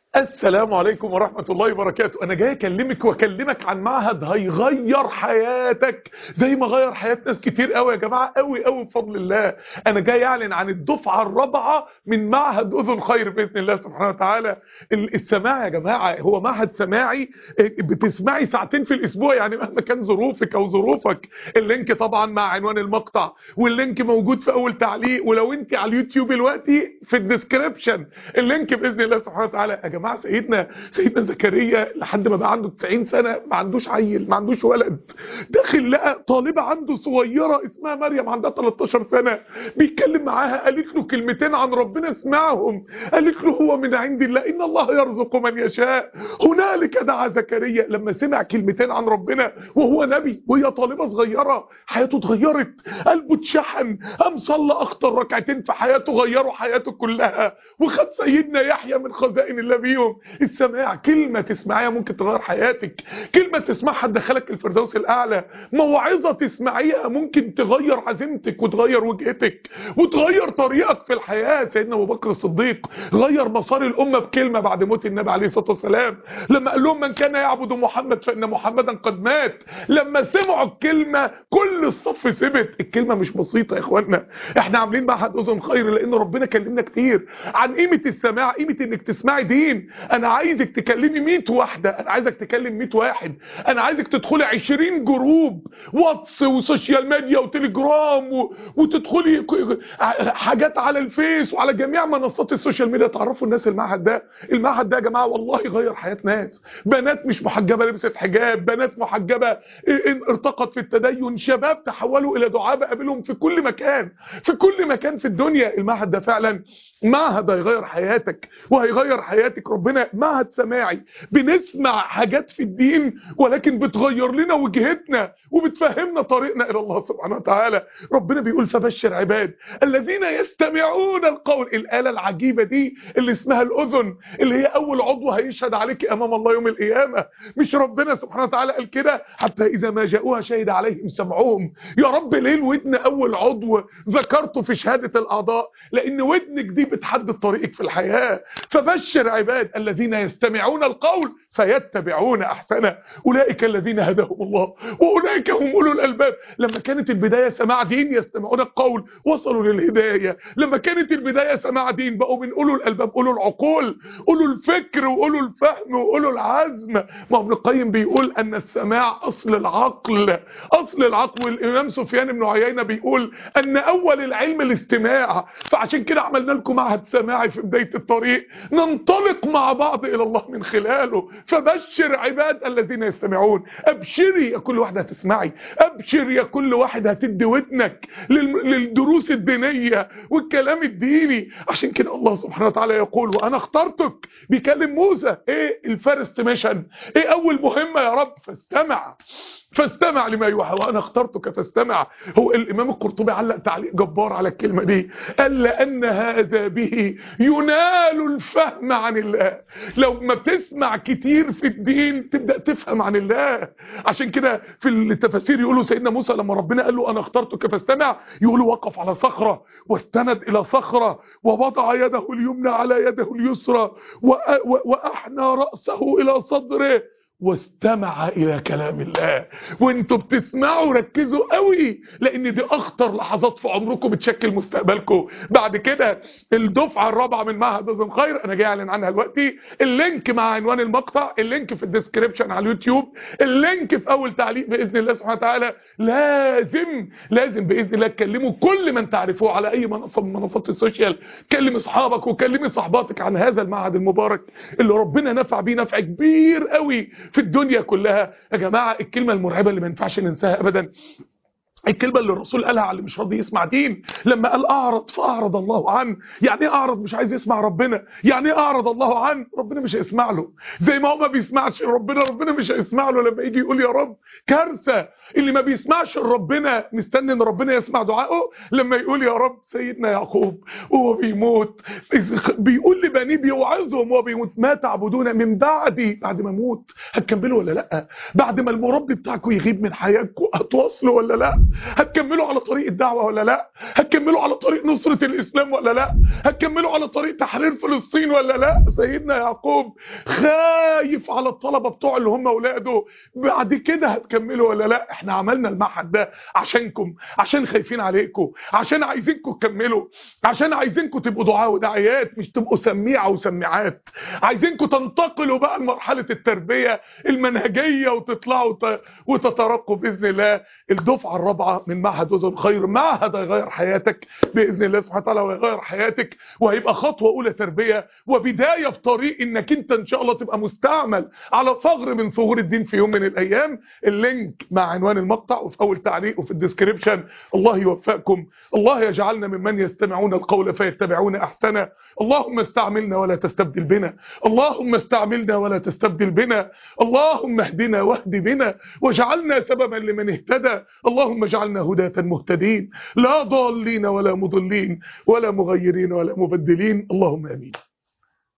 السلام عليكم ورحمة الله وبركاته أنا جاي أكلمك وأكلمك عن معهد هيغير حياتك زي ما غير حياة ناس كتير قوي يا جماعة قوي قوي بفضل الله أنا جاي أعلن عن الدفعة الرابعة من معهد أذن خير بإذن الله سبحانه وتعالى ال- السماع يا جماعة هو معهد سماعي بتسمعي ساعتين في الأسبوع يعني مهما كان ظروفك أو ظروفك اللينك طبعا مع عنوان المقطع واللينك موجود في أول تعليق ولو أنت على اليوتيوب دلوقتي في الديسكريبشن اللينك بإذن الله سبحانه وتعالى يا جماعة سيدنا سيدنا زكريا لحد ما بقى عنده 90 سنة ما عندوش عيل ما عندوش ولد داخل لقى طالبة عنده صغيرة اسمها مريم عندها 13 سنة بيتكلم معاها قالت له كلمتين عن ربنا اسمعهم قالت له هو من عند الله إن الله يرزق من يشاء هنالك دعا زكريا لما سمع كلمتين عن ربنا وهو نبي وهي طالبة صغيرة حياته اتغيرت قلبه اتشحن قام صلى أخطر ركعتين في حياته غيروا حياته كلها وخد سيدنا يحيى من خزائن الله بيهم السماع كلمة تسمعيها ممكن تغير حياتك كلمة تسمعها تدخلك الفردوس الأعلى موعظة تسمعيها ممكن تغير عزيمتك وتغير وجهتك وتغير طريقك في الحياة سيدنا أبو بكر الصديق غير مسار الأمة بكلمة بعد موت النبي عليه الصلاة والسلام لما قال لهم من كان يعبد محمد فإن محمدا قد مات لما سمعوا الكلمة كل الصف ثبت الكلمة مش بسيطة يا إخوانا احنا عاملين معهد أذن خير لأن ربنا كلمنا كتير عن قيمة السماع قيمة إنك تسمعي دين انا عايزك تكلمي 100 واحده انا عايزك تكلم 100 واحد انا عايزك تدخلي 20 جروب واتس وسوشيال ميديا وتليجرام و... وتدخلي ك- حاجات على الفيس وعلى جميع منصات السوشيال ميديا تعرفوا الناس المعهد ده المعهد ده يا جماعه والله غير حياه ناس بنات مش محجبه لبست حجاب بنات محجبه ا- ا- ارتقت في التدين شباب تحولوا الى دعاء بقابلهم في كل مكان في كل مكان في الدنيا المعهد ده فعلا معهد هيغير حياتك وهيغير حياتك ربنا معهد سماعي بنسمع حاجات في الدين ولكن بتغير لنا وجهتنا وبتفهمنا طريقنا الى الله سبحانه وتعالى ربنا بيقول فبشر عباد الذين يستمعون القول الآلة العجيبة دي اللي اسمها الأذن اللي هي أول عضو هيشهد عليك أمام الله يوم القيامة مش ربنا سبحانه وتعالى قال كده حتى إذا ما جاءوها شهد عليهم سمعهم يا رب ليه الودن أول عضو ذكرته في شهادة الأعضاء لأن ودنك دي بتحدد طريقك في الحياة فبشر عباد الذين يستمعون القول فيتبعون احسنه اولئك الذين هداهم الله واولئك هم اولو الالباب لما كانت البدايه سماع دين يستمعون القول وصلوا للهدايه لما كانت البدايه سماع دين بقوا من اولو الالباب اولو العقول اولو الفكر واولو الفهم واولو العزم ما ابن القيم بيقول ان السماع اصل العقل اصل العقل والامام سفيان بن عيينه بيقول ان اول العلم الاستماع فعشان كده عملنا لكم معهد سماعي في بدايه الطريق ننطلق مع بعض الى الله من خلاله فبشر عباد الذين يستمعون ابشري يا كل واحده هتسمعي ابشر يا كل واحد هتدي ودنك لل- للدروس الدينيه والكلام الديني عشان كده الله سبحانه وتعالى يقول وانا اخترتك بيكلم موسى ايه الفيرست ميشن ايه اول مهمه يا رب فاستمع فاستمع لما يوحى وانا اخترتك فاستمع هو الامام القرطبي علق تعليق جبار على الكلمه دي قال لان هذا به ينال الفهم عن الله لو ما بتسمع كتير في الدين تبدا تفهم عن الله عشان كده في التفاسير يقولوا سيدنا موسى لما ربنا قال له انا اخترتك فاستمع يقولوا وقف على صخره واستند الى صخره ووضع يده اليمنى على يده اليسرى وأ- و- واحنى راسه الى صدره واستمع الى كلام الله وانتوا بتسمعوا ركزوا قوي لان دي اخطر لحظات في عمركم بتشكل مستقبلكم بعد كده الدفعه الرابعه من معهد اذن خير انا جاي اعلن عنها دلوقتي اللينك مع عنوان المقطع اللينك في الديسكريبشن على اليوتيوب اللينك في اول تعليق باذن الله سبحانه وتعالى لازم لازم باذن الله تكلموا كل من تعرفوه على اي منصه من منصات السوشيال كلم اصحابك وكلمي صحباتك عن هذا المعهد المبارك اللي ربنا نفع بيه نفع كبير قوي في الدنيا كلها يا جماعه الكلمه المرعبه اللي ما ينفعش ننساها ابدا الكلمة اللي الرسول قالها على اللي مش راضي يسمع دين لما قال اعرض فاعرض الله عنه يعني ايه اعرض مش عايز يسمع ربنا يعني ايه اعرض الله عنه ربنا مش هيسمع له زي ما هو ما بيسمعش ربنا ربنا مش هيسمع له لما يجي يقول يا رب كارثة اللي ما بيسمعش ربنا مستني ان ربنا يسمع دعائه لما يقول يا رب سيدنا يعقوب وهو بيموت بيقول لبنيه بيوعظهم وهو بيموت ما تعبدون من بعدي بعد ما اموت هتكملوا ولا لا بعد ما المربي بتاعكم يغيب من حياتكم هتواصلوا ولا لا هتكملوا على طريق الدعوة ولا لا هتكملوا على طريق نصرة الإسلام ولا لا هتكملوا على طريق تحرير فلسطين ولا لا سيدنا يعقوب خايف على الطلبة بتوع اللي هم أولاده بعد كده هتكملوا ولا لا احنا عملنا المعهد ده عشانكم عشان خايفين عليكم عشان عايزينكم تكملوا عشان عايزينكم تبقوا دعاء وداعيات مش تبقوا سميعة وسميعات عايزينكم تنتقلوا بقى لمرحلة التربية المنهجية وتطلعوا وت- وتترقوا بإذن الله الدفعة الرابعة من معهد وزن الخير معهد هيغير حياتك بإذن الله سبحانه وتعالى ويغير حياتك وهيبقى خطوة أولى تربية وبداية في طريق إنك أنت إن شاء الله تبقى مستعمل على ثغر من ثغور الدين في يوم من الأيام اللينك مع عنوان المقطع وفي أول تعليق وفي الديسكريبشن الله يوفقكم الله يجعلنا ممن يستمعون القول فيتبعون أحسنه اللهم استعملنا ولا تستبدل بنا اللهم استعملنا ولا تستبدل بنا اللهم اهدنا واهد بنا واجعلنا سببا لمن اهتدى اللهم اجعلنا هداة مهتدين لا ضالين ولا مضلين ولا مغيرين ولا مبدلين اللهم امين